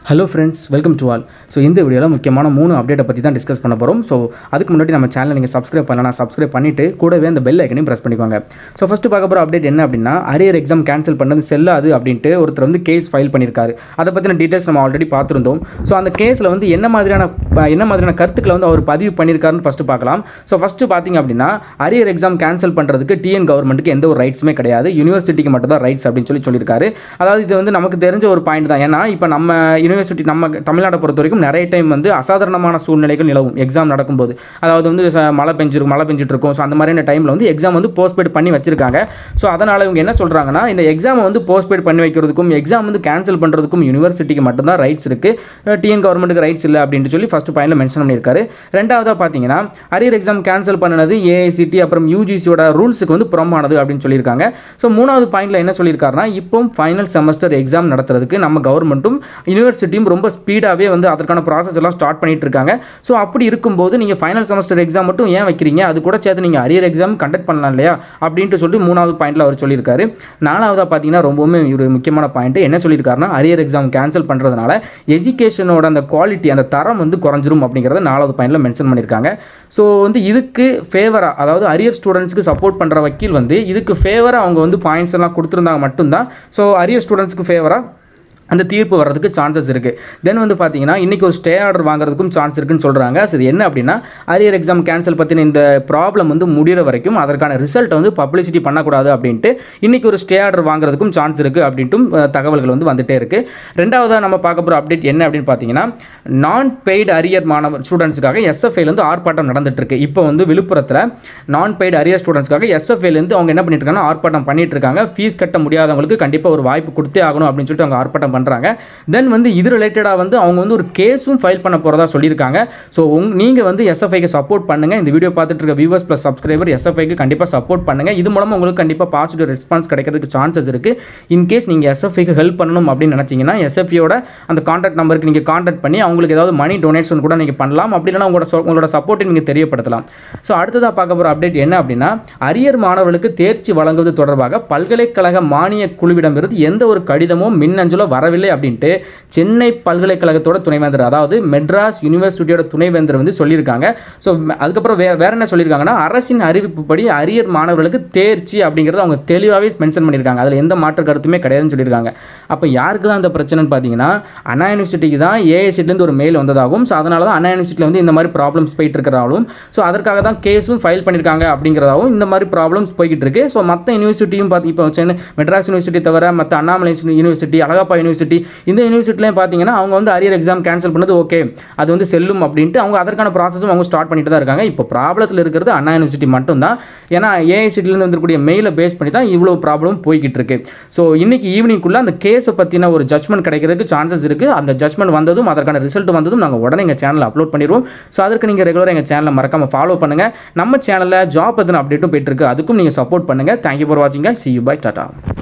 hello friends welcome to all so இந்த வீடியோவில் முக்கியமான மூணு அப்டேட்டை பற்றி தான் டிஸ்கஸ் பண்ண போகிறோம் ஸோ அதுக்கு முன்னாடி நம்ம சேனலை நீங்கள் சப்ஸ்கிரைப் பண்ணலாம் சப்ஸ்கிரைப் பண்ணிவிட்டு கூடவே அந்த பெல் ஐக்கனையும் ப்ரெஸ் பண்ணிக்கோங்க ஸோ ஃபஸ்ட்டு பார்க்க போகிற அப்டேட் என்ன அப்படின்னா அரியர் எக்ஸாம் கேன்சல் பண்ணது செல்லாது அப்படின்ட்டு ஒருத்தர் வந்து கேஸ் ஃபைல் பண்ணியிருக்காரு அதை பற்றின டீட்டெயில்ஸ் நம்ம ஆல்ரெடி பார்த்துருந்தோம் ஸோ அந்த கேஸில் வந்து என்ன மாதிரியான என்ன மாதிரியான கருத்துக்களை வந்து அவர் பதிவு பண்ணியிருக்காருன்னு ஃபஸ்ட்டு பார்க்கலாம் ஸோ ஃபஸ்ட்டு பார்த்தீங்க அப்படின்னா அரியர் எக்ஸாம் கேன்சல் பண்ணுறதுக்கு டிஎன் கவர்மெண்ட்டுக்கு எந்த ஒரு ரைட்ஸுமே கிடையாது யூனிவர்சிட்டிக்கு மட்டும் தான் ரைட்ஸ் அப்படின்னு சொல்லி சொல்லியிருக்காரு அதாவது இது வந்து நமக்கு தெரிஞ்ச ஒரு பாயிண்ட் தான் ஏன்னா இப்போ நம்ம யூனிவர்சிட்டி நம்ம தமிழ்நாட்டை பொறுத்த வரைக்கும் நிறைய டைம் வந்து அசாதாரணமான சூழ்நிலைகள் நிலவும் எக்ஸாம் நடக்கும்போது அதாவது வந்து ச- மழை பெஞ்சிருக்கும் மழை பெஞ்சிட்டு இருக்கும் ஸோ அந்த மாதிரியான டைமில் வந்து எக்ஸாம் வந்து போஸ்ட்பேட் பண்ணி வச்சிருக்காங்க ஸோ அதனால் இவங்க என்ன சொல்கிறாங்கன்னா இந்த எக்ஸாமை வந்து போஸ்ட்பேட் பண்ணி வைக்கிறதுக்கும் எக்ஸாம் வந்து கேன்சல் பண்ணுறதுக்கும் யூனிவர்சிட்டிக்கு மட்டும்தான் ரைட்ஸ் இருக்குது டிஎன் கவர்மெண்ட்டுக்கு ரைட்ஸ் இல்லை அப்படின்ட்டு சொல்லி ஃபஸ்ட்டு பாயிண்டில் மென்ஷன் பண்ணியிருக்காரு ரெண்டாவதாக பார்த்தீங்கன்னா அரியர் எக்ஸாம் கேன்சல் பண்ணது ஏஐசிடி அப்புறம் யூஜிசியோட ரூல்ஸுக்கு வந்து புறம்பானது அப்படின்னு சொல்லியிருக்காங்க ஸோ மூணாவது பாயிண்டில் என்ன சொல்லியிருக்காருன்னா இப்போ ஃபைனல் செமஸ்டர் எக்ஸாம் நடத்துறதுக்கு நம்ம கவர்மெண்ட்டும் யூனிவர்சிட்டியும் ரொம்ப ஸ்பீடாகவே வந்து அதற்கான ப்ராசஸ் எல்லாம் ஸ்டார்ட் பண்ணிட்டு இருக்காங்க ஸோ அப்படி இருக்கும்போது நீங்கள் ஃபைனல் செமஸ்டர் எக்ஸாம் மட்டும் ஏன் வைக்கிறீங்க அது கூட சேர்த்து நீங்கள் அரியர் எக்ஸாம் கண்டக்ட் பண்ணலாம் இல்லையா அப்படின்ட்டு சொல்லி மூணாவது பாயிண்டில் அவர் சொல்லியிருக்காரு நாலாவதாக பார்த்தீங்கன்னா ரொம்பவுமே ஒரு முக்கியமான பாயிண்ட் என்ன சொல்லியிருக்காருன்னா அரியர் எக்ஸாம் கேன்சல் பண்ணுறதுனால எஜுகேஷனோட அந்த குவாலிட்டி அந்த தரம் வந்து குறைஞ்சிரும் அப்படிங்கிறத நாலாவது பாயிண்டில் மென்ஷன் பண்ணியிருக்காங்க ஸோ வந்து இதுக்கு ஃபேவராக அதாவது அரியர் ஸ்டூடெண்ட்ஸ்க்கு சப்போர்ட் பண்ணுற வக்கீல் வந்து இதுக்கு ஃபேவராக அவங்க வந்து பாயிண்ட்ஸ் எல்லாம் கொடுத்துருந்தாங்க மட்டும்தான் ஸோ அரியர் ஸ்டூடெண்ட்ஸ்க்கு ஃபேவராக அந்த தீர்ப்பு வர்றதுக்கு சான்சஸ் இருக்குது தென் வந்து பார்த்தீங்கன்னா இன்றைக்கி ஒரு ஸ்டே ஆர்டர் வாங்குறதுக்கும் சான்ஸ் இருக்குன்னு சொல்கிறாங்க சரி என்ன அப்படின்னா அரியர் எக்ஸாம் கேன்சல் பற்றின இந்த ப்ராப்ளம் வந்து முடிகிற வரைக்கும் அதற்கான ரிசல்ட் வந்து பப்ளிசிட்டி பண்ணக்கூடாது அப்படின்ட்டு இன்றைக்கி ஒரு ஸ்டே ஆர்டர் வாங்குறதுக்கும் சான்ஸ் இருக்குது அப்படின்ட்டும் அஹ், தகவல்கள் வந்து வந்துட்டே இருக்குது ரெண்டாவதாக நம்ம பார்க்க போகிற அப்டேட் என்ன அப்படின்னு பார்த்தீங்கன்னா நான் பெய்டு அரியர் மாணவர் ஸ்டூடெண்ட்ஸுக்காக எஸ்எஃப்ஐலேருந்து ஆர்ப்பாட்டம் நடந்துட்டு இருக்கு இப்போ வந்து விழுப்புரத்தில் நான் பெய்டு அரியர் ஸ்டூடெண்ட்ஸ்க்காக எஸ்எஃப்ஐலேருந்து அவங்க என்ன பண்ணிட்டு இருக்காங்கன்னா ஆர்ப்பாட்டம் பண்ணிட்டு இருக்காங்க ஃபீஸ் கட்ட முடியாதவங்களுக்கு கண்டிப்பாக ஒரு வாய்ப்பு கொடுத்தே ஆகணும் அப்படின்னு சொல்லிட்டு அவங்க ஆர்ப்பாட்டம் பண்ணுறாங்க தென் வந்து இது ரிலேட்டடாக வந்து அவங்க வந்து ஒரு கேஸும் ஃபைல் பண்ண போகிறதா சொல்லியிருக்காங்க ஸோ உங் நீங்கள் வந்து எஸ்எஃப்ஐக்கு சப்போர்ட் பண்ணுங்கள் இந்த வீடியோ பார்த்துட்டு இருக்க வியூவர்ஸ் ப்ளஸ் சப்ஸ்கிரைபர் எஸ்எஃப்ஐக்கு கண்டிப்பாக சப்போர்ட் பண்ணுங்கள் இது மூலமாக உங்களுக்கு கண்டிப்பாக பாசிட்டிவ் ரெஸ்பான்ஸ் கிடைக்கிறதுக்கு சான்சஸ் இருக்குது இன்கேஸ் நீங்கள் எஸ்எஃப்ஐக்கு ஹெல்ப் பண்ணணும் அப்படின்னு நினச்சிங்கன்னா எஸ்எஃப்ஐயோட அந்த காண்டாக்ட் நம்பருக்கு நீங்கள் காண்டாக்ட் பண்ணி அவங்களுக்கு ஏதாவது மணி டொனேஷன் கூட நீங்கள் பண்ணலாம் அப்படி இல்லைனா உங்களோட சொ- உங்களோட சப்போர்ட்டை நீங்கள் தெரியப்படுத்தலாம் ஸோ அடுத்ததாக பார்க்க போகிற அப்டேட் என்ன அப்படின்னா அரியர் மாணவர்களுக்கு தேர்ச்சி வழங்குவது தொடர்பாக பல்கலைக்கழக மானிய குழுவிடமிருந்து எந்த ஒரு கடிதமோ மின்னஞ்சலோ வரவில்லை அப்படின்ட்டு சென்னை பல்கலைக்கழகத்தோட துணைவேந்தர் அதாவது மெட்ராஸ் யூனிவர்சிட்டியோட துணைவேந்தர் வந்து சொல்லியிருக்காங்க ஸோ அதுக்கப்புறம் வே வேற என்ன சொல்லியிருக்காங்கன்னா அரசின் அறிவிப்புப்படி அரியர் மாணவர்களுக்கு தேர்ச்சி அப்படிங்கிறத அவங்க தெளிவாகவே மென்ஷன் பண்ணியிருக்காங்க அதில் எந்த மாற்று கருத்துமே கிடையாதுன்னு சொல்லியிருக்காங்க அப்போ யாருக்கு தான் இந்த பிரச்சனைன்னு பார்த்தீங்கன்னா அண்ணா யூனிவர்சிட்டிக்கு தான் ஏஐசிட்டிலேருந்து ஒரு மெயில் வந்ததாகவும் ஸோ அதனால தான் அண்ணா யூனிவர்சிட்டியில் வந்து இந்த மாதிரி ப்ராப்ளம்ஸ் போயிட்டு இருக்கிறதாலும் ஸோ அதற்காக தான் கேஸும் ஃபைல் பண்ணியிருக்காங்க அப்படிங்கிறதாவும் இந்த மாதிரி ப்ராப்ளம்ஸ் போய்கிட்டு இருக்கு ஸோ மற்ற யூனிவர்சிட்டியும் பார்த்து இப்போ சென்னை மெட்ராஸ் யூனிவர்சிட்டி தவிர மற்ற அண்ணாமலை யூனிவர்சிட்டி அழகப்பா யூனிவர்சிட்டி இந்த யூனிவர்சிட்டிலையும் பார்த்தீங்கன்னா அவங்க வந்து அரியர் எக்ஸாம் கேன்சல் பண்ணது ஓகே அது வந்து செல்லும் அப்படின்ட்டு அவங்க அதற்கான ப்ராசஸும் அவங்க ஸ்டார்ட் பண்ணிட்டு தான் இருக்காங்க இப்போ ப்ராப்ளத்தில் இருக்கிறது அண்ணா யூனிவர்சிட்டி மட்டும்தான் ஏன்னா ஏஐசிட்டிலேருந்து வந்துருக்கூடிய மெயிலை பேஸ் பண்ணி தான் இவ்வளோ ப்ராப்ளம் போய்கிட்டு இருக்கு ஸோ இன்னைக்கு ஈவினிங்குள்ளே அந்த கேஸை பற்றின ஒரு ஜட்மெண்ட் கிடைக்கிறதுக்கு சான்சஸ் இருக்குது அந்த ஜட்மெண்ட் வந்ததும் அதற்கான ரிசல்ட் வந்ததும் நாங்கள் உடனே எங்கள் சேனலில் அப்லோட் பண்ணிடுவோம் ஸோ அதற்கு நீங்கள் ரெகுலராக எங்கள் சேனலை மறக்காமல் ஃபாலோ பண்ணுங்கள் நம்ம சேனலில் ஜாப் பற்றின அப்டேட்டும் போயிட்டு இருக்கு அதுக்கும் நீங்கள் சப்போர்ட் பண்ணுங்கள் thank you for watching see you bye tata